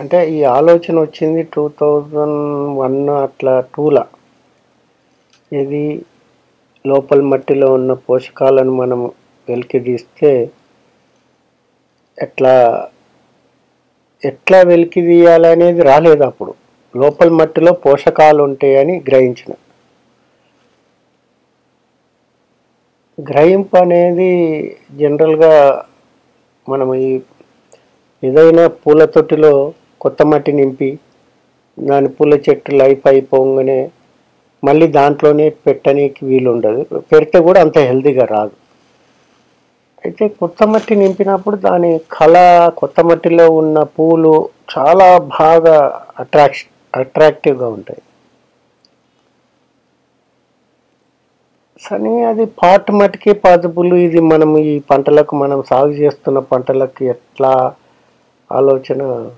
అంటే ఈ ఆలోచన వచ్చింది టూ థౌజండ్ వన్ అట్లా టూలా ఇది లోపల మట్టిలో ఉన్న పోషకాలను మనం వెలికి తీస్తే ఎట్లా ఎట్లా వెలికి తీయాలనేది రాలేదు అప్పుడు లోపల మట్టిలో పోషకాలు ఉంటాయని గ్రహించిన గ్రహింపు అనేది జనరల్గా మనం ఈ ఏదైనా పూల తొట్టిలో కొత్త మట్టి నింపి దాని పూల చెట్టు లైఫ్ అయిపోగానే మళ్ళీ దాంట్లోనే పెట్టడానికి వీలు ఉండదు పెడితే కూడా అంత హెల్తీగా రాదు అయితే కొత్త మట్టి నింపినప్పుడు దాని కళ కొత్త మట్టిలో ఉన్న పూలు చాలా బాగా అట్రాక్షన్ అట్రాక్టివ్గా ఉంటాయి సరే అది పాటు మట్టికి పాదుపులు ఇది మనం ఈ పంటలకు మనం సాగు చేస్తున్న పంటలకు ఎట్లా ఆలోచన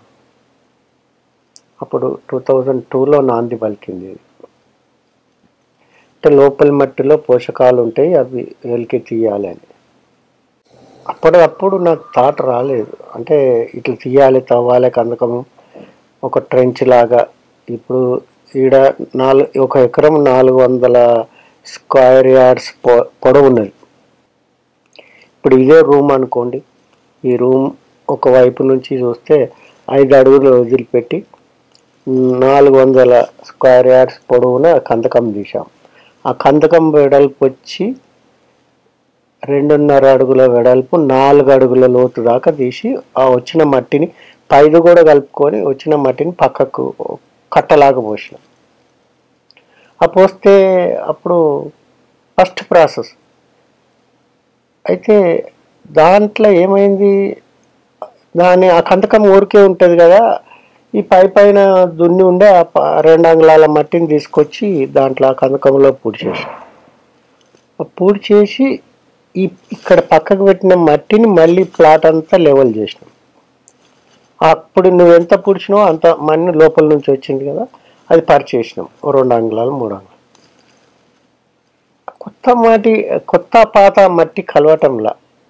అప్పుడు టూ థౌజండ్ టూలో నాంది పలికింది ఇది. అంటే లోపల మట్టిలో పోషకాలు ఉంటాయి అవి వెలికి తీయాలని అప్పటికప్పుడు నాకు థాట్ రాలేదు అంటే ఇట్లా తీయాలి తవ్వాలి కందకము ఒక ట్రెంచ్ లాగా ఇప్పుడు ఈడ నాలుగు ఒక ఎకరం నాలుగు వందల స్క్వేర్ యార్డ్స్ పొ పొడవు ఉన్నది ఇప్పుడు ఇదే రూమ్ అనుకోండి ఈ రూమ్ ఒక వైపు నుంచి చూస్తే ఐదు అడుగులు వదిలిపెట్టి నాలుగు వందల స్క్వేర్ యార్డ్స్ పొడవున కందకం తీసాం ఆ కందకం వెడల్పు వచ్చి రెండున్నర అడుగుల వెడల్పు నాలుగు అడుగుల లోతు దాకా తీసి ఆ వచ్చిన మట్టిని పైదు కూడా కలుపుకొని వచ్చిన మట్టిని పక్కకు కట్టలాగా పోసినాం ఆ పోస్తే అప్పుడు ఫస్ట్ ప్రాసెస్ అయితే దాంట్లో ఏమైంది దాని ఆ కందకం ఊరికే ఉంటుంది కదా ఈ పై పైన దున్ని ఉండే ఆ ప- రెండు అంగుళాల మట్టిని తీసుకొచ్చి దాంట్లో ఆ కందకంలో పూడి చేసి ఆ పూడి చేసి ఈ ఇక్కడ పక్కకు పెట్టిన మట్టిని మళ్ళీ ప్లాట్ అంతా లెవెల్ చేసినాం అప్పుడు నువ్వు ఎంత పూడ్చినావో అంత మన్ని లోపల నుంచి వచ్చింది కదా అది పరిచేసినాం ఓ రెండు అంగుళాలు మూడు అంగుళాలు కొత్త మట్టి కొత్త పాత మట్టి కలవటంలా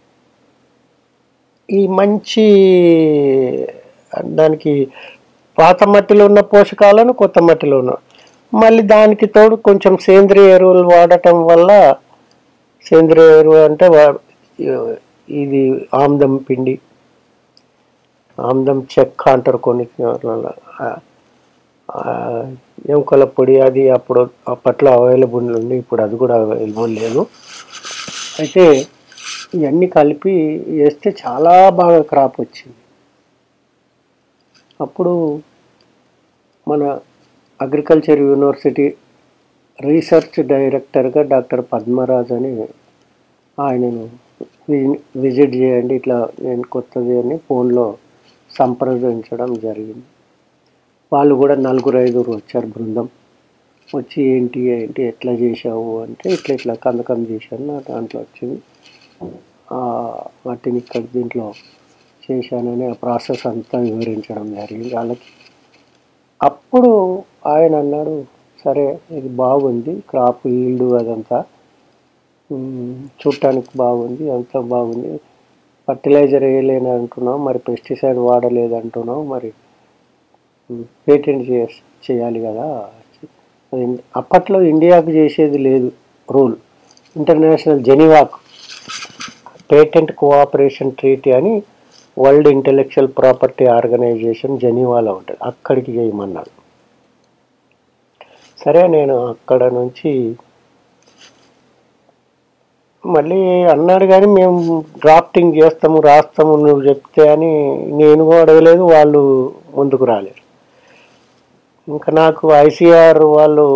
ఈ మంచి దానికి పాత మట్టిలో ఉన్న పోషకాలను కొత్త మట్టిలో ఉన్న మళ్ళీ దానికి తోడు కొంచెం సేంద్రియ ఎరువులు వాడటం వల్ల సేంద్రియ ఎరువు అంటే వా- ఇది ఆమ్దం పిండి ఆమ్దం చెక్క అంటారు కొన్ని చోట్లలో. ఆ, ఆ, ఎముకల పొడి అది అప్పుడు అప్పట్లో అవైలబుల్ ఉంది ఇప్పుడు అది కూడా అవైలబుల్ లేదు అయితే ఇవన్నీ కలిపి వేస్తే చాలా బాగా క్రాప్ వచ్చింది అప్పుడు మన అగ్రికల్చర్ యూనివర్సిటీ రీసెర్చ్ డైరెక్టర్గా డాక్టర్ పద్మరాజ్ అని ఆయనను వి- విజిట్ చేయండి ఇట్లా నేను కొత్తది అని ఫోన్లో సంప్రదించడం జరిగింది వాళ్ళు కూడా నలుగురు ఐదుగురు వచ్చారు బృందం వచ్చి ఏంటి ఏంటి ఎట్లా చేశావు అంటే ఇట్లా ఇట్లా కందకం చేశాను నా దాంట్లో వచ్చింది ఆ, వాటిని ఇక్కడ దీంట్లో చేశానని ఆ ప్రాసెస్ అంతా వివరించడం జరిగింది వాళ్ళకి అప్పుడు ఆయన అన్నాడు సరే ఇది బాగుంది క్రాప్ ఈల్డ్ అదంతా ఉమ్, చూడటానికి బాగుంది అంతా బాగుంది ఫర్టిలైజర్ వేయలేని అంటున్నావు మరి పెస్టిసైడ్ వాడలేదు అంటున్నావు మరి పేటెంట్ చే చేయాలి కదా అది అప్పట్లో ఇండియాకు చేసేది లేదు రూల్ ఇంటర్నేషనల్ జెనీవాకు పేటెంట్ కోఆపరేషన్ ట్రీటీ అని వరల్డ్ ఇంటెలెక్చువల్ ప్రాపర్టీ ఆర్గనైజేషన్ జెనీవాలో ఉంటుంది అక్కడికి చేయమన్నాడు సరే నేను అక్కడ నుంచి మళ్ళీ అన్నాడు కానీ మేము డ్రాఫ్టింగ్ చేస్తాము రాస్తాము నువ్వు చెప్తే అని నేను కూడా అడగలేదు వాళ్ళు ముందుకు రాలేరు ఇంకా నాకు ఐసీఆర్ వాళ్ళు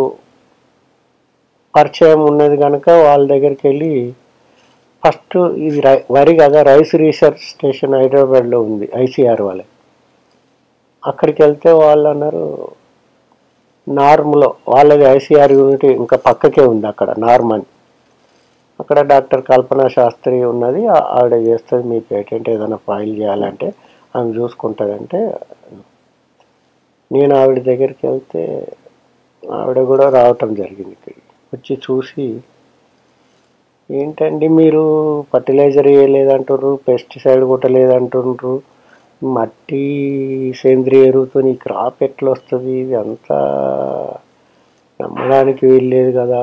పరిచయం ఉన్నది కనుక వాళ్ళ దగ్గరికి వెళ్ళి ఫస్ట్ ఇది రై వరి కదా రైస్ రీసెర్చ్ స్టేషన్ హైదరాబాద్లో ఉంది ఐసీఆర్ వాళ్ళ అక్కడికి వెళ్తే వాళ్ళు అన్నారు నార్మ్లో వాళ్ళది ఐసీఆర్ యూనిట్ ఇంకా పక్కకే ఉంది అక్కడ నార్మ్ అని అక్కడ డాక్టర్ కల్పన శాస్త్రి ఉన్నది ఆ- ఆవిడ చేస్తుంది మీ పేటెంట్ ఏదైనా ఫైల్ చేయాలంటే ఆమె చూసుకుంటుందంటే నేను ఆవిడ దగ్గరికి వెళ్తే ఆవిడ కూడా రావటం జరిగింది ఇక్కడికి వచ్చి చూసి ఏంటండి మీరు ఫర్టిలైజర్ వేయలేదంటుర్రు పెస్టిసైడ్ కొట్టలేదంటుర్రు మట్టి సేంద్రియ ఎరువుతో ఈ క్రాప్ ఎట్లా వస్తుంది ఇది అంతా నమ్మడానికి వీల్లేదు కదా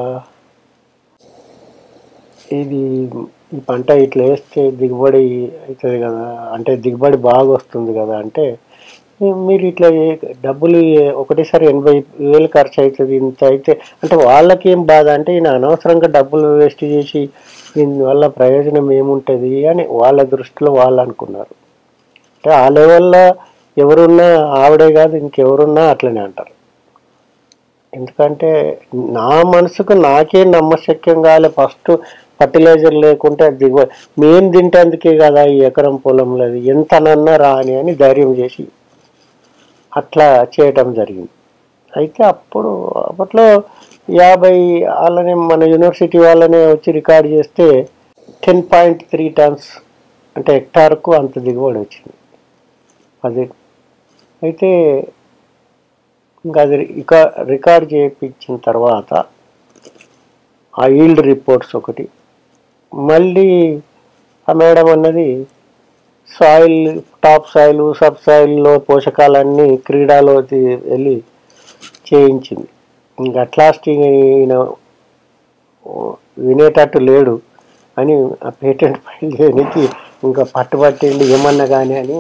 ఇది ఈ పంట ఇట్లా వేస్తే దిగుబడి అవుతుంది కదా అంటే దిగుబడి బాగా వస్తుంది కదా అంటే మీ- మీరు ఇట్లా ఏ- డబ్బులు ఏ- ఒకటేసారి ఎనభై వేలు ఖర్చు అవుతుంది ఇంత అయితే అంటే వాళ్ళకి ఏం బాధ అంటే ఈయన అనవసరంగా డబ్బులు వేస్ట్ చేసి దీనివల్ల ప్రయోజనం ఏముంటుంది అని వాళ్ళ దృష్టిలో వాళ్ళు అనుకున్నారు అంటే ఆ లెవెల్లో ఎవరున్నా ఆవిడే కాదు ఇంకెవరున్నా అట్లనే అంటారు ఎందుకంటే నా మనసుకు నాకే నమ్మశక్యం కాలే ఫస్ట్ ఫర్టిలైజర్ లేకుంటే అది దిగుబడి మేము తింటేందుకే కదా ఈ ఎకరం పొలంలో అది ఎంతనన్నా రాని అని ధైర్యం చేసి అట్లా చేయటం జరిగింది అయితే అప్పుడు అప్పట్లో యాభై వాళ్ళనే మన యూనివర్సిటీ వాళ్ళనే వచ్చి రికార్డ్ చేస్తే టెన్ పాయింట్ త్రీ టన్స్ అంటే హెక్టార్కు అంత దిగుబడి వచ్చింది అది అయితే ఇంకా అది ఇక రికార్డ్ చేయించిన తర్వాత ఆ ఈల్డ్ రిపోర్ట్స్ ఒకటి మళ్ళీ ఆ మేడం అన్నది సాయిల్ టాప్ సాయిల్ సబ్ సాయిల్లో పోషకాలన్నీ క్రీడాలో తీ- వెళ్ళి చేయించింది ఇంకా అట్లాస్ట్ ఈయన వినేటట్టు లేడు అని ఆ పేటెంట్ ఫైల్ చేయడానికి ఇంకా పట్టుబట్టిండి ఏమన్నా కానీ అని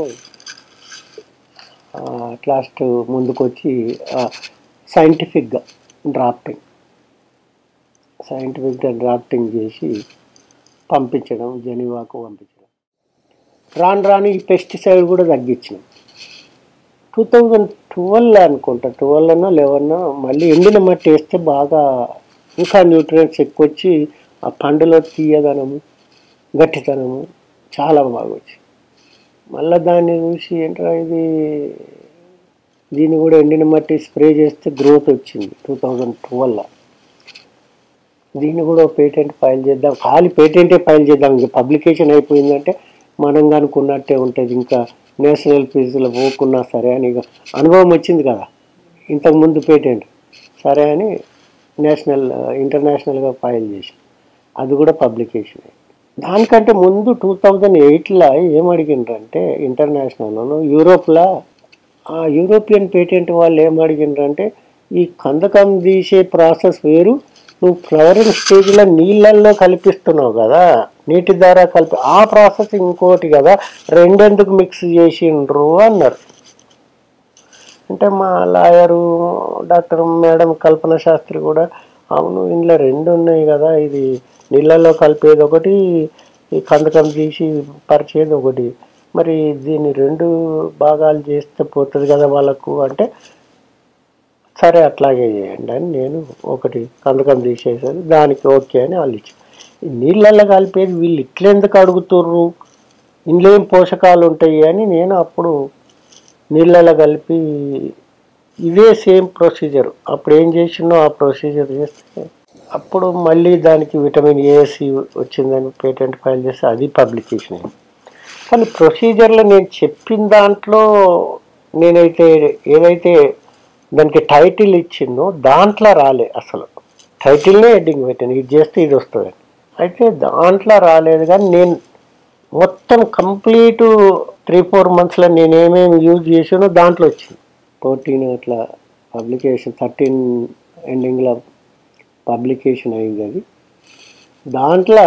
అట్లాస్ట్ ముందుకొచ్చి సైంటిఫిక్గా డ్రాఫ్టింగ్ సైంటిఫిక్గా డ్రాఫ్టింగ్ చేసి పంపించడం జెనీవాకు పంపించడం రాను రాను ఈ పెస్టిసైడ్ కూడా తగ్గించినాం టూ థౌజండ్ ట్వెల్వ్ అనుకుంటా ట్వెల్వ్నో లెవెన్నో మళ్ళీ ఎండిన మట్టి వేస్తే బాగా ఇంకా న్యూట్రియంట్స్ ఎక్కువ వచ్చి ఆ పండులో తీయదనము గట్టితనము చాలా బాగా వచ్చి మళ్ళీ దాన్ని చూసి ఏంట్రా ఇది దీన్ని కూడా ఎండిన మట్టి స్ప్రే చేస్తే గ్రోత్ వచ్చింది టూ థౌజండ్ ట్వెల్వ్ దీన్ని కూడా పేటెంట్ ఫైల్ చేద్దాం ఖాళీ పేటెంటే ఫైల్ చేద్దాం ఇంకా పబ్లికేషన్ అయిపోయిందంటే మనం కనుక్కున్నట్టే ఉంటుంది ఇంకా నేషనల్ ఫీజులో పోకున్నా సరే అని ఇక అనుభవం వచ్చింది కదా ఇంతకుముందు పేటెంట్ సరే అని నేషనల్ ఇంటర్నేషనల్గా ఫైల్ చేసి అది కూడా పబ్లికేషన్ దానికంటే ముందు టూ థౌజండ్ ఎయిట్లో ఏం అడిగిండ్రంటే ఇంటర్నేషనల్లో యూరోప్లో ఆ యూరోపియన్ పేటెంట్ వాళ్ళు ఏం అడిగిండ్రంటే ఈ కందకం తీసే ప్రాసెస్ వేరు నువ్వు ఫ్లవరింగ్ స్టేజ్లో నీళ్ళల్లో కల్పిస్తున్నావు కదా నీటి ద్వారా కలిపి ఆ ప్రాసెస్ ఇంకోటి కదా రెండెందుకు మిక్స్ చేసిండ్రు అన్నారు అంటే మా lawyer doctor madam Kalpana Shastri కూడా అవును ఇందులో రెండు ఉన్నాయి కదా ఇది నీళ్ళల్లో కలిపేది ఒకటి ఈ కందకం తీసి పరిచేది ఒకటి మరి దీన్ని రెండు భాగాలు చేస్తే పోతుంది కదా వాళ్ళకు అంటే సరే అట్లాగే చేయండి అని నేను ఒకటి కందకం తీసేసాను దానికి ఓకే అని వాళ్ళు ఇచ్చి ఈ నీళ్ళల్లో కలిపేది వీళ్ళు ఇట్లెందుకు అడుగుతుర్రు ఇందులో ఏం పోషకాలు ఉంటాయి అని నేను అప్పుడు నీళ్ళలో కలిపి ఇదే సేమ్ ప్రొసీజర్ అప్పుడు ఏం చేసినో ఆ ప్రొసీజర్ చేస్తే అప్పుడు మళ్ళీ దానికి విటమిన్ ఏసి వచ్చిందని పేటెంట్ ఫైల్ చేస్తే అది పబ్లికేషన్ అయింది కానీ ప్రొసీజర్లో నేను చెప్పిన దాంట్లో నేనైతే ఏదైతే దానికి టైటిల్ ఇచ్చిందో దాంట్లో రాలే అసలు టైటిల్నే హెడ్డింగ్ పెట్టాను ఇది చేస్తే ఇది వస్తుంది అయితే దాంట్లో రాలేదు కానీ నేను మొత్తం కంప్లీట్ త్రీ ఫోర్ మంత్స్లో నేను ఏమేమి యూజ్ చేసానో దాంట్లో వచ్చింది ఫోర్టీన్ అట్లా పబ్లికేషన్ థర్టీన్ ఎండింగ్లో పబ్లికేషన్ అయింది అది దాంట్లో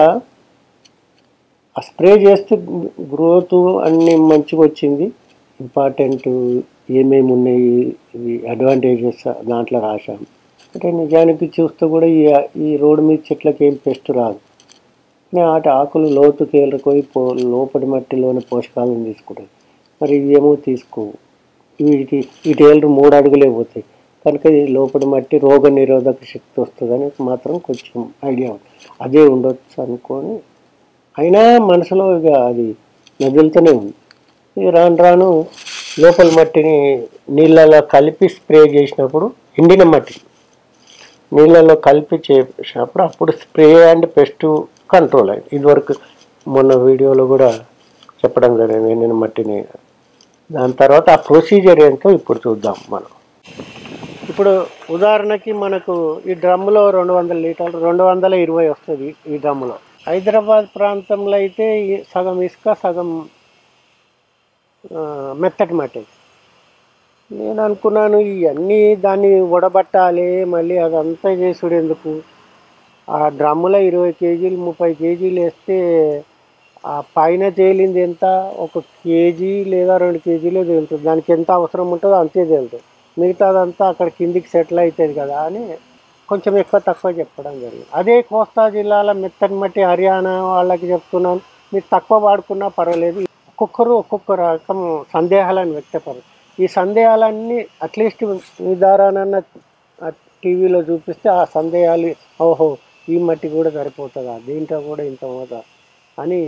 ఆ స్ప్రే చేస్తే గ్రోత్ అన్ని మంచిగా వచ్చింది ఇంపార్టెంట్ ఏమేమి ఉన్నాయి ఇవి అడ్వాంటేజెస్ దాంట్లో రాశాం అంటే నిజానికి చూస్తే కూడా ఈ ఈ రోడ్డు మీద చెట్లకి ఏం పెస్ట్ రాదు కానీ వాటి ఆకులు లోతుకి వెళ్ళిపోయి పో లోపటి మట్టిలోని పోషకాలను తీసుకుంటాయి మరి ఇవేమో తీసుకోవు వీటికి వీటి ఏళ్ళు మూడు అడుగులే పోతాయి కనుక ఇది లోపటి మట్టి రోగ నిరోధక శక్తి వస్తుందని మాత్రం కొంచెం ఐడియా ఉంది అదే ఉండొచ్చు అనుకొని అయినా మనసులో ఇక అది నదులుతూనే ఉంది ఇక రాను రాను లోపల మట్టిని నీళ్ళలో కలిపి స్ప్రే చేసినప్పుడు ఎండిన మట్టి నీళ్ళలో కలిపి చేసినప్పుడు అప్పుడు స్ప్రే అండ్ పెస్ట్ కంట్రోల్ అయింది ఇదివరకు మొన్న వీడియోలో కూడా చెప్పడం జరిగింది ఎండిన మట్టిని దాని తర్వాత ఆ ప్రొసీజర్ ఏంటో ఇప్పుడు చూద్దాం మనం ఇప్పుడు ఉదాహరణకి మనకు ఈ డ్రమ్ములో రెండు వందల లీటర్లు రెండు వందల ఇరవై వస్తుంది ఈ డ్రమ్ములో హైదరాబాద్ ప్రాంతంలో అయితే ఈ సగం ఇసుక సగం ఆ, మెత్తటి మట్టి నేను అనుకున్నాను ఇవన్నీ దాన్ని వడబట్టాలి మళ్ళీ అదంతా చేసుడు ఎందుకు ఆ డ్రమ్ములో ఇరవై కేజీలు ముప్పై కేజీలు వేస్తే ఆ పైన తేలింది ఎంత ఒక కేజీ లేదా రెండు కేజీలే తేలుతుంది దానికి ఎంత అవసరం ఉంటుందో అంతే తేలుతుంది మిగతాదంతా అక్కడ కిందికి సెటిల్ అవుతుంది కదా అని కొంచెం ఎక్కువ తక్కువ చెప్పడం జరిగింది అదే కోస్తా జిల్లాల మెత్తని మట్టి హర్యానా వాళ్ళకి చెప్తున్నాను మీరు తక్కువ వాడుకున్నా పర్వాలేదు ఒక్కొక్కరు ఒక్కొక్క రకం సందేహాలను వ్యక్తపరు ఈ సందేహాలన్నీ అట్లీస్ట్ నిర్ధారణ టీవీలో చూపిస్తే ఆ సందేహాలు ఓహో ఈ మట్టి కూడా సరిపోతుందా దీంట్లో కూడా ఇంత పోదా అని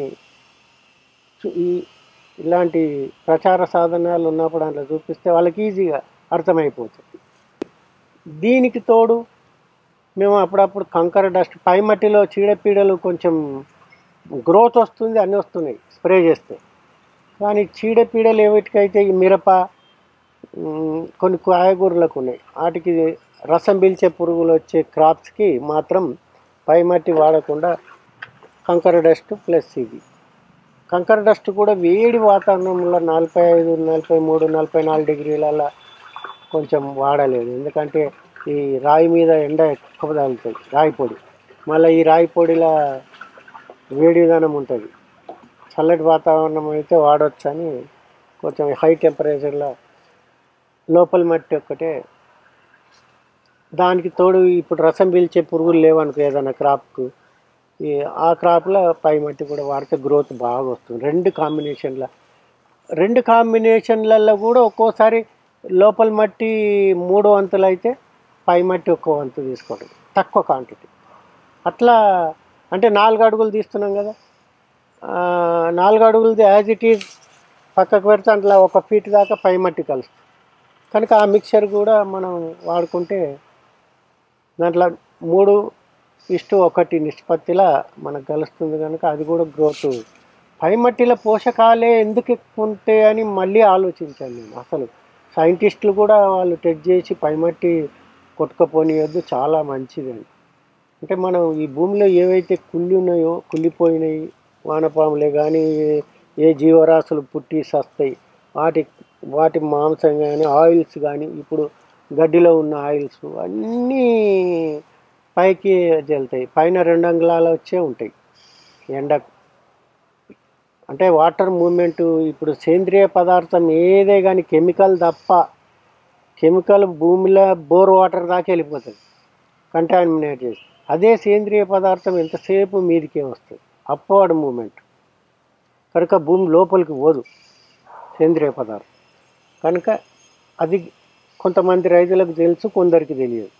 చు- ఈ ఇలాంటి ప్రచార సాధనాలు ఉన్నప్పుడు అందులో చూపిస్తే వాళ్ళకి ఈజీగా అర్థమైపోతుంది దీనికి తోడు మేము అప్పుడప్పుడు కంకర డస్ట్ పై మట్టిలో చీడపీడలు కొంచెం గ్రోత్ వస్తుంది అన్నీ వస్తున్నాయి స్ప్రే చేస్తే కానీ చీడపీడలు ఏవిటికైతే ఈ మిరప ఉమ్, కొన్ని కాయగూరలకు ఉన్నాయి వాటికి రసం పీల్చే పురుగులు వచ్చే క్రాప్స్కి మాత్రం పై మట్టి వాడకుండా కంకర డస్ట్ ప్లస్ ఇది కంకర డస్ట్ కూడా వేడి వాతావరణంలో నలభై ఐదు నలభై మూడు నలభై నాలుగు డిగ్రీల కొంచెం వాడలేదు ఎందుకంటే ఈ రాయి మీద ఎండ ఎక్కువ తగులుతుంది రాయి పొడి మళ్ళీ ఈ రాయి పొడిలా వేడి విధానం ఉంటుంది చల్లటి వాతావరణం అయితే వాడవచ్చు అని కొంచెం హై టెంపరేచర్లో లోపల మట్టి ఒక్కటే దానికి తోడు ఇప్పుడు రసం పీల్చే పురుగులు లేవనుకో ఏదైనా క్రాప్కు ఈ ఆ క్రాప్లో పై మట్టి కూడా వాడితే గ్రోత్ బాగా వస్తుంది రెండు కాంబినేషన్ల రెండు కాంబినేషన్లలో కూడా ఒక్కోసారి లోపల మట్టి మూడు వంతులు అయితే పై మట్టి ఒక్కో వంతు తీసుకోవడం తక్కువ క్వాంటిటీ అట్లా అంటే నాలుగు అడుగులు తీస్తున్నాం కదా ఆ, నాలుగు అడుగులది యాజ్ ఇట్ ఈజ్ పక్కకు పెడితే అందులో ఒక ఫీట్ దాకా పై మట్టి కలుస్తుంది కనుక ఆ మిక్చర్ కూడా మనం వాడుకుంటే దాంట్లో మూడు ఇష్టు ఒకటి నిష్పత్తిలా మనకు కలుస్తుంది కనుక అది కూడా గ్రోత్ పై మట్టిలో పోషకాలే ఎందుకు ఎక్కువ ఉంటాయి అని మళ్ళీ ఆలోచించాను నేను అసలు సైంటిస్టులు కూడా వాళ్ళు టెస్ట్ చేసి పై మట్టి కొట్టుకపోనియొద్దు చాలా మంచిదని అంటే మనం ఈ భూమిలో ఏవైతే కుళ్ళి ఉన్నాయో కుళ్ళిపోయినాయి వానపాములే కానీ ఏ జీవరాశులు పుట్టి సస్తాయి వాటి వాటి మాంసం కానీ ఆయిల్స్ కానీ ఇప్పుడు గడ్డిలో ఉన్న ఆయిల్స్ అన్నీ పైకి వెళ్తాయి పైన రెండు అంగుళాలు వచ్చే ఉంటాయి ఎండ అంటే వాటర్ మూమెంట్ ఇప్పుడు సేంద్రియ పదార్థం ఏదే కానీ కెమికల్ తప్ప కెమికల్ భూమిలో బోర్ వాటర్ దాకా వెళ్ళిపోతుంది కంటామినేట్ చేసి అదే సేంద్రియ పదార్థం ఎంతసేపు మీదికే వస్తుంది అప్వర్డ్ మూమెంట్ కనుక భూమి లోపలికి పోదు సేంద్రియ పదార్థం కనుక అది కొంతమంది రైతులకు తెలుసు కొందరికి తెలియదు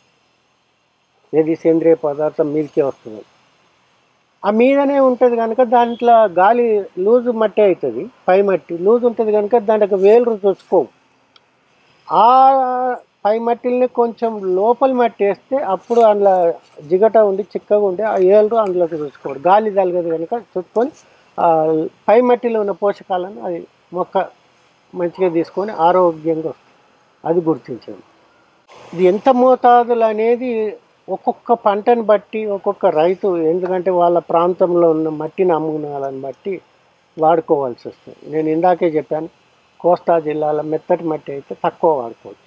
ఏది సేంద్రియ పదార్థం మీదకే వస్తుంది ఆ మీదనే ఉంటుంది కనుక దాంట్లో గాలి లూజు మట్టి అవుతుంది పై మట్టి లూజు ఉంటుంది కనుక దాంట్లో వేలు చూసుకోవు ఆ పై మట్టిల్ని కొంచెం లోపల మట్టి వేస్తే అప్పుడు అందులో జిగట ఉండి చిక్కగా ఉండి ఆ ఏళ్ళు అందులోకి చూసుకోవడం గాలి తగలదు కనుక చూసుకొని ఆ పై మట్టిలో ఉన్న పోషకాలను అది మొక్క మంచిగా తీసుకొని ఆరోగ్యంగా వస్తుంది అది గుర్తించండి ఇది ఎంత మోతాదులు అనేది ఒక్కొక్క పంటను బట్టి ఒక్కొక్క రైతు ఎందుకంటే వాళ్ళ ప్రాంతంలో ఉన్న మట్టి నమూనాలను బట్టి వాడుకోవాల్సి వస్తుంది నేను ఇందాకే చెప్పాను కోస్తా జిల్లాలో మెత్తటి మట్టి అయితే తక్కువ వాడుకోవచ్చు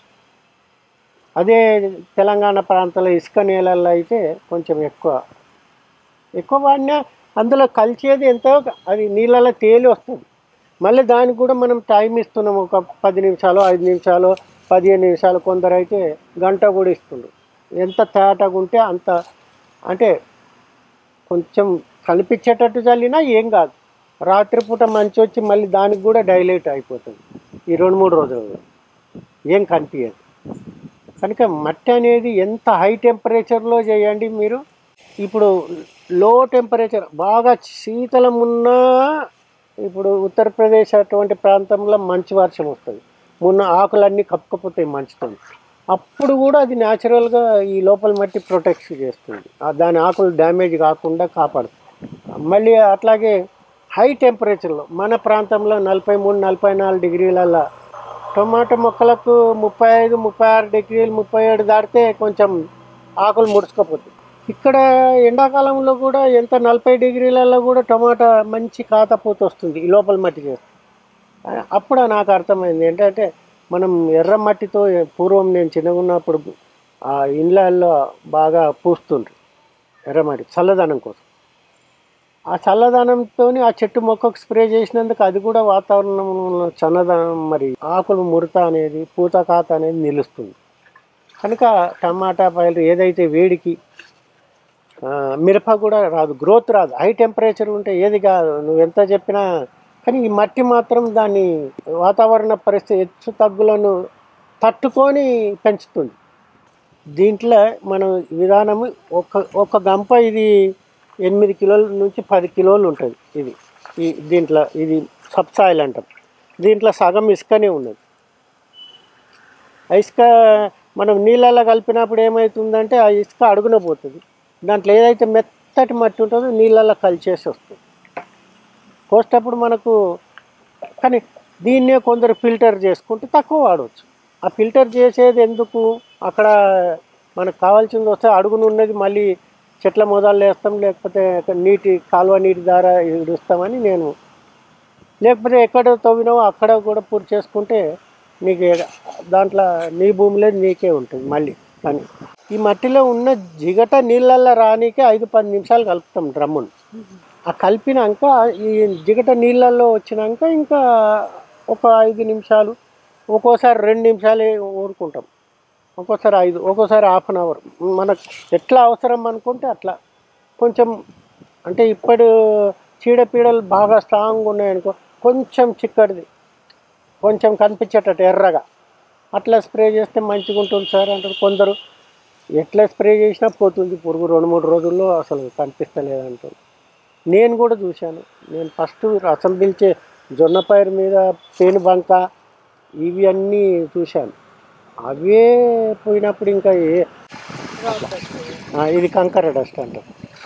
అదే తెలంగాణ ప్రాంతంలో ఇసుక నేలల్లో అయితే కొంచెం ఎక్కువ ఎక్కువ వాడినా అందులో కలిసేది ఎంతో అది నీళ్ళలో తేలి వస్తుంది మళ్ళీ దానికి కూడా మనం టైం ఇస్తున్నాం ఒక పది నిమిషాలు ఐదు నిమిషాలు పదిహేను నిమిషాలు కొందరు అయితే గంట కూడా ఇస్తుండ్రు ఎంత తేటగా ఉంటే అంత అంటే కొంచెం కనిపించేటట్టు చల్లినా ఏం కాదు రాత్రిపూట మంచి వచ్చి మళ్ళీ దానికి కూడా డైలైట్ అయిపోతుంది ఈ రెండు మూడు రోజులు ఏం కనిపించదు కనుక మట్టి అనేది ఎంత హై టెంపరేచర్లో చేయండి మీరు ఇప్పుడు లో టెంపరేచర్ బాగా శీతలం ఉన్నా ఇప్పుడు ఉత్తరప్రదేశ్ అటువంటి ప్రాంతంలో మంచి వర్షం వస్తుంది మొన్న ఆకులన్నీ కప్పుకపోతాయి మంచుతో అప్పుడు కూడా అది న్యాచురల్గా ఈ లోపల మట్టి ప్రొటెక్ట్ చేస్తుంది ఆ దాని ఆకులు డ్యామేజ్ కాకుండా కాపాడుతుంది మళ్ళీ అట్లాగే హై టెంపరేచర్లో మన ప్రాంతంలో నలభై మూడు నలభై నాలుగు డిగ్రీలలో టొమాటో మొక్కలకు ముప్పై ఐదు ముప్పై ఆరు డిగ్రీలు ముప్పై ఏడు దాటితే కొంచెం ఆకులు ముడుచుకపోతాయి ఇక్కడ ఎండాకాలంలో కూడా ఎంత నలభై డిగ్రీలలో కూడా టమాటా మంచి కాతపూత వస్తుంది ఈ లోపల మట్టి చేస్తే ఆ- అప్పుడు నాకు అర్థమైంది ఏంటంటే మనం ఎర్ర మట్టితో పూర్వం నేను చిన్నగా ఉన్నప్పుడు ఆ ఇండ్లల్లో బాగా పూస్తుండ్రు ఎర్రమట్టి చల్లదనం కోసం ఆ చల్లదనంతో ఆ చెట్టు మొక్కకు స్ప్రే చేసినందుకు అది కూడా వాతావరణంలో చల్లదనం మరి ఆకులు ముడత అనేది పూత కాత అనేది నిలుస్తుంది కనుక టమాటా పైరు ఏదైతే వేడికి ఆ, మిరప కూడా రాదు గ్రోత్ రాదు హై టెంపరేచర్ ఉంటే ఏది కాదు నువ్వు ఎంత చెప్పినా కానీ ఈ మట్టి మాత్రం దాన్ని వాతావరణ పరిస్థితి హెచ్చు తగ్గులను తట్టుకొని పెంచుతుంది దీంట్లో మనం విధానము ఒక ఒక గంప ఇది ఎనిమిది కిలోల నుంచి పది కిలోలు ఉంటుంది ఇది ఈ దీంట్లో ఇది సబ్సాయిల్ అంటాం దీంట్లో సగం ఇసుకనే ఉన్నది ఆ ఇసుక మనం నీళ్ళల్లో కలిపినప్పుడు ఏమవుతుందంటే ఆ ఇసుక అడుగున పోతుంది దాంట్లో ఏదైతే మెత్తటి మట్టి ఉంటుందో నీళ్ళల్లో కలిచేసి వస్తుంది పోసేటప్పుడు మనకు కానీ దీన్నే కొందరు ఫిల్టర్ చేసుకుంటే తక్కువ వాడవచ్చు ఆ ఫిల్టర్ చేసేది ఎందుకు అక్కడ మనకు కావాల్సింది వస్తే అడుగున ఉన్నది మళ్ళీ చెట్ల మొదలు వేస్తాం లేకపోతే నీటి కాలువ నీటి ద్వారా ఇడుస్తామని నేను లేకపోతే ఎక్కడ తవ్వినావో అక్కడ కూడా పూర్తి చేసుకుంటే నీకు ఏ- దాంట్లో నీ భూమిలో నీకే ఉంటుంది మళ్ళీ పని ఈ మట్టిలో ఉన్న జిగట నీళ్ళల్లో రానికే ఐదు పది నిమిషాలు కలుపుతాం డ్రమ్మును ఆ కలిపినాక ఈ జిగట నీళ్ళల్లో వచ్చినాక ఇంకా ఒక ఐదు నిమిషాలు ఒక్కోసారి రెండు నిమిషాలే ఊరుకుంటాం ఒక్కోసారి ఐదు ఒక్కోసారి హాఫ్ అన్ అవర్ మనకు ఎట్లా అవసరం అనుకుంటే అట్లా కొంచెం అంటే ఇప్పుడు చీడపీడలు బాగా స్ట్రాంగ్ ఉన్నాయనుకో కొంచెం చిక్కడిది కొంచెం కనిపించేటట్టు ఎర్రగా అట్లా స్ప్రే చేస్తే మంచిగా ఉంటుంది సార్ అంటారు కొందరు ఎట్లా స్ప్రే చేసినా పోతుంది పురుగు రెండు మూడు రోజుల్లో అసలు కనిపిస్తలేదు అంటారు నేను కూడా చూశాను నేను ఫస్ట్ రసం పీల్చే జొన్న పైరు మీద పేను బంక ఇవి అన్నీ చూశాను అవే పోయినప్పుడు ఇంకా ఏ ఆ, ఇది కంకర డస్ట్ అంటారు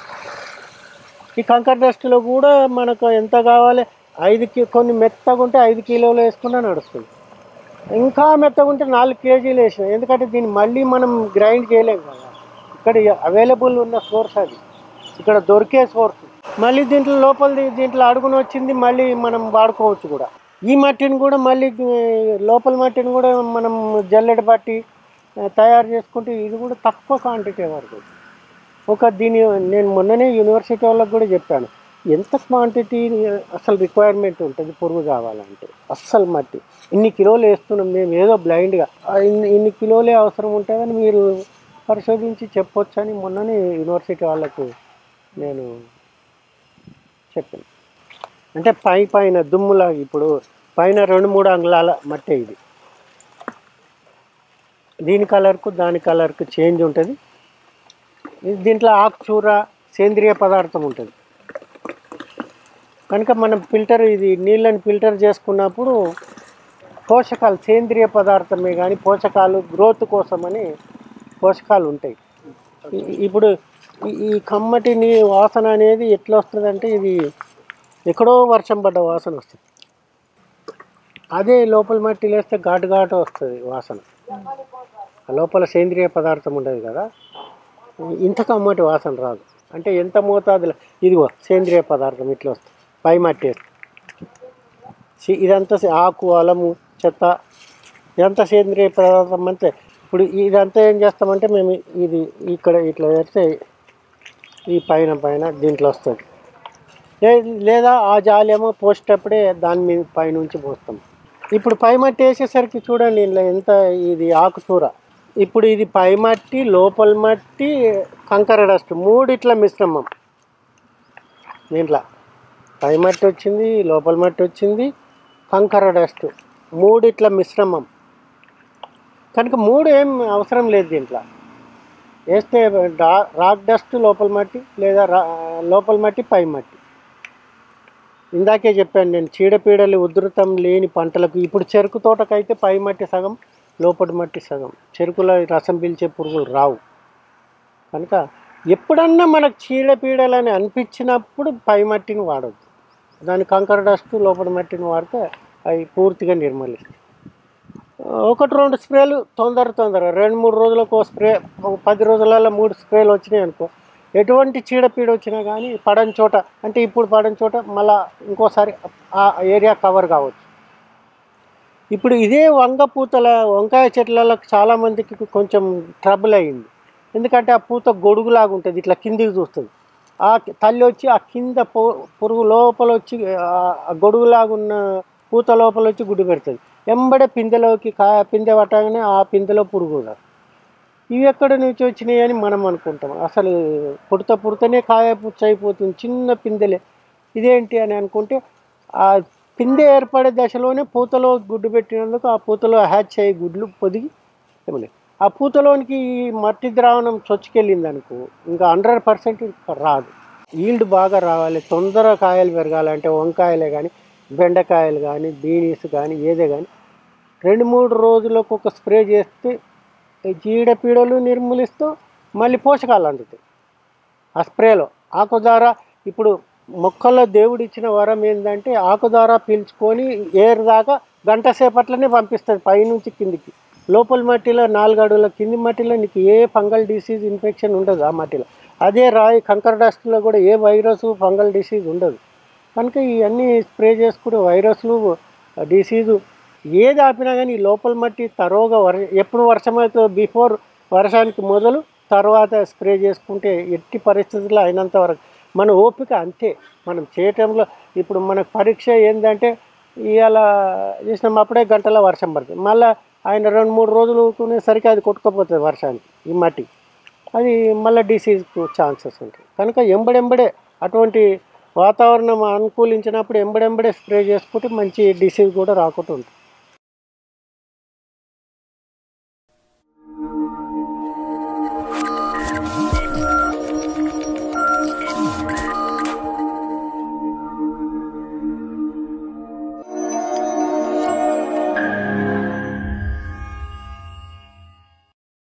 ఈ కంకర డస్ట్లో కూడా మనకు ఎంత కావాలి ఐదు కి కొన్ని మెత్తగా ఉంటే ఐదు కిలోలు వేసుకున్నా నడుస్తుంది ఇంకా మెత్తగా ఉంటే నాలుగు కేజీలు వేసిన ఎందుకంటే దీన్ని మళ్ళీ మనం గ్రైండ్ చేయలేం కదా ఇక్కడ అవైలబుల్ ఉన్న సోర్స్ అది ఇక్కడ దొరికే సోర్స్ మళ్ళీ దీంట్లో లోపల దీంట్లో అడుగున వచ్చింది మళ్ళీ మనం వాడుకోవచ్చు కూడా ఈ మట్టిని కూడా మళ్ళీ ఆ, లోపల మట్టిని కూడా మనం జల్లెడ పట్టి ఆ, తయారు చేసుకుంటే ఇది కూడా తక్కువ క్వాంటిటీ వరకు ఒక దీని నేను మొన్ననే యూనివర్సిటీ వాళ్ళకి కూడా చెప్పాను ఎంత క్వాంటిటీ అసలు రిక్వైర్మెంట్ ఉంటుంది పురుగు కావాలంటే అస్సలు మట్టి ఇన్ని కిలోలు వేస్తున్నాం మేము ఏదో బ్లైండ్గా ఇన్ని ఇన్ని కిలోలే అవసరం ఉంటుందని మీరు పరిశోధించి చెప్పొచ్చు అని మొన్ననే యూనివర్సిటీ వాళ్ళకు నేను చెప్పాను అంటే పై పైన దుమ్ములా ఇప్పుడు పైన రెండు మూడు అంగుళాల మట్టి ఇది దీని కలర్కు దాని కలర్కు చేంజ్ ఉంటుంది ఇది దీంట్లో ఆకుచూర సేంద్రియ పదార్థం ఉంటుంది కనుక మనం ఫిల్టర్ ఇది నీళ్ళని ఫిల్టర్ చేసుకున్నప్పుడు పోషకాలు సేంద్రియ పదార్థమే కానీ పోషకాలు గ్రోత్ కోసమని పోషకాలు ఉంటాయి ఈ- ఇప్పుడు ఈ- ఈ కమ్మటి నీ వాసన అనేది ఎట్లా వస్తుందంటే ఇది ఎక్కడో వర్షం పడ్డ వాసన వస్తుంది అదే లోపల మట్టి లేస్తే ఘాటు ఘాటు వస్తుంది వాసన ఆ లోపల సేంద్రియ పదార్థం ఉండదు కదా ఇంత కమ్మటి వాసన రాదు అంటే ఎంత మోతాదులో ఇదిగో సేంద్రియ పదార్థం ఇట్లా వస్తుంది పై మట్టి వేస్తే. సి- ఇదంతా సే- ఆకు అలము చెత్త ఇదంతా సేంద్రియ పదార్థం అంతే ఇప్పుడు ఇదంతా ఏం చేస్తామంటే మేము ఇది ఇక్కడ ఇట్లా వేస్తే ఈ పైన పైన దీంట్లో వస్తుంది లే- లేదా ఆ జాలేమో పోసేటప్పుడే దాని మీద పైనుంచి పోస్తాం ఇప్పుడు పై మట్టి వేసేసరికి చూడండి ఇందులో ఎంత ఇది ఆకుకూర ఇప్పుడు ఇది పై మట్టి లోపల మట్టి కంకర డస్ట్ మూడిట్ల మిశ్రమం దీంట్లో పై మట్టి వచ్చింది లోపల మట్టి వచ్చింది కంకర డస్ట్ మూడిట్ల మిశ్రమం కనుక మూడు ఏం అవసరం లేదు దీంట్లో వేస్తే డా రాక్ డస్ట్ లోపల మట్టి లేదా రా లోపల మట్టి పై మట్టి ఇందాకే చెప్పాను నేను చీడపీడలు ఉధృతం లేని పంటలకు ఇప్పుడు చెరుకు తోటకైతే పై మట్టి సగం లోపటి మట్టి సగం చెరుకులో రసం పీల్చే పురుగులు రావు కనుక ఎప్పుడన్నా మనకు చీడపీడలని అనిపించినప్పుడు పై మట్టిని వాడద్దు దాని కంకర డస్ట్ లోపల మట్టిని వాడితే అవి పూర్తిగా నిర్మూలిస్తాయి ఒకటి రెండు స్ప్రేలు తొందర తొందర రెండు మూడు రోజులకు ఒక స్ప్రే ఒక పది రోజులలో మూడు స్ప్రేలు వచ్చినాయి అనుకో ఎటువంటి చీడపీడ వచ్చినా కానీ పడని చోట అంటే ఇప్పుడు పడని చోట మళ్ళా ఇంకోసారి ఆ ఏరియా కవర్ కావచ్చు ఇప్పుడు ఇదే వంగ పూతల వంకాయ చెట్లలో చాలా మందికి కొంచెం ట్రబుల్ అయ్యింది ఎందుకంటే ఆ పూత గొడుగులాగా ఉంటుంది ఇట్లా కిందికి చూస్తుంది ఆ కి- తల్లి వచ్చి ఆ కింద పు- పురుగు లోపల వచ్చి ఆ- ఆ గొడుగులాగా ఉన్న పూత లోపల వచ్చి గుడ్డు పెడుతుంది ఎంబడే పిందెలోకి కాయ పిందె పట్టగానే ఆ పిందెలో పురుగు ఉన్నది. ఇవి ఎక్కడి నుంచి వచ్చినాయి అని మనం అనుకుంటాం అసలు పుడత పుడతనే కాయ పుచ్చ అయిపోతుంది చిన్న పిందెలే ఇదేంటి అని అనుకుంటే ఆ పిందె ఏర్పడే దశలోనే పూతలో గుడ్డు పెట్టినందుకు ఆ పూతలో హ్యాచ్ అయ్యి గుడ్లు పొదిగి ఏమలే ఆ పూతలోనికి ఈ మట్టి ద్రావణం చొచ్చుకెళ్ళింది అనుకో ఇంకా హండ్రెడ్ పర్సెంట్ రాదు ఈల్డ్ బాగా రావాలి తొందర కాయలు పెరగాలంటే వంకాయలే కానీ బెండకాయలు కానీ బీనీస్ కానీ ఏదే కానీ రెండు మూడు రోజులకు ఒక స్ప్రే చేస్తే ఈ చీడపీడలు నిర్మూలిస్తూ మళ్ళీ పోషకాలు అందుతాయి ఆ స్ప్రేలో ఆకు ద్వారా ఇప్పుడు మొక్కల్లో దేవుడు ఇచ్చిన వరం ఏంటంటే ఆకు ద్వారా పీల్చుకొని ఏర్ దాకా గంట సేపట్లోనే పంపిస్తుంది పైనుంచి కిందికి లోపల మట్టిలో నాలుగు అడుగుల కింది మట్టిలో నీకు ఏ ఫంగల్ డిసీజ్ ఇన్ఫెక్షన్ ఉండదు ఆ మట్టిలో అదే రాయి కంకర డస్ట్లో కూడా ఏ వైరస్ ఫంగల్ డిసీజ్ ఉండదు కనుక ఇవన్నీ స్ప్రే చేసుకునే వైరస్లు డిసీజు ఏది ఆపినా కానీ ఈ లోపల మట్టి తరోగా వర్ ఎప్పుడు వర్షం అవుతుందో బిఫోర్ వర్షానికి మొదలు తర్వాత స్ప్రే చేసుకుంటే ఎట్టి పరిస్థితుల్లో అయినంత వరకు మన ఓపిక అంతే మనం చేయటంలో ఇప్పుడు మనకు పరీక్ష ఏంటంటే ఇవాళ చేసినాం అప్పుడే గంటల వర్షం పడుతుంది మళ్ళీ ఆయన రెండు మూడు రోజులు ఊరుకునేసరికి అది కొట్టుకుపోతుంది వర్షానికి ఈ మట్టి అది మళ్ళీ డిసీజ్కు ఛాన్సెస్ ఉంటాయి కనుక ఎంబడెంబడే అటువంటి వాతావరణం అనుకూలించినప్పుడు ఎంబడెంబడే స్ప్రే చేసుకుంటే మంచి డిసీజ్ కూడా రాకుండా ఉంటుంది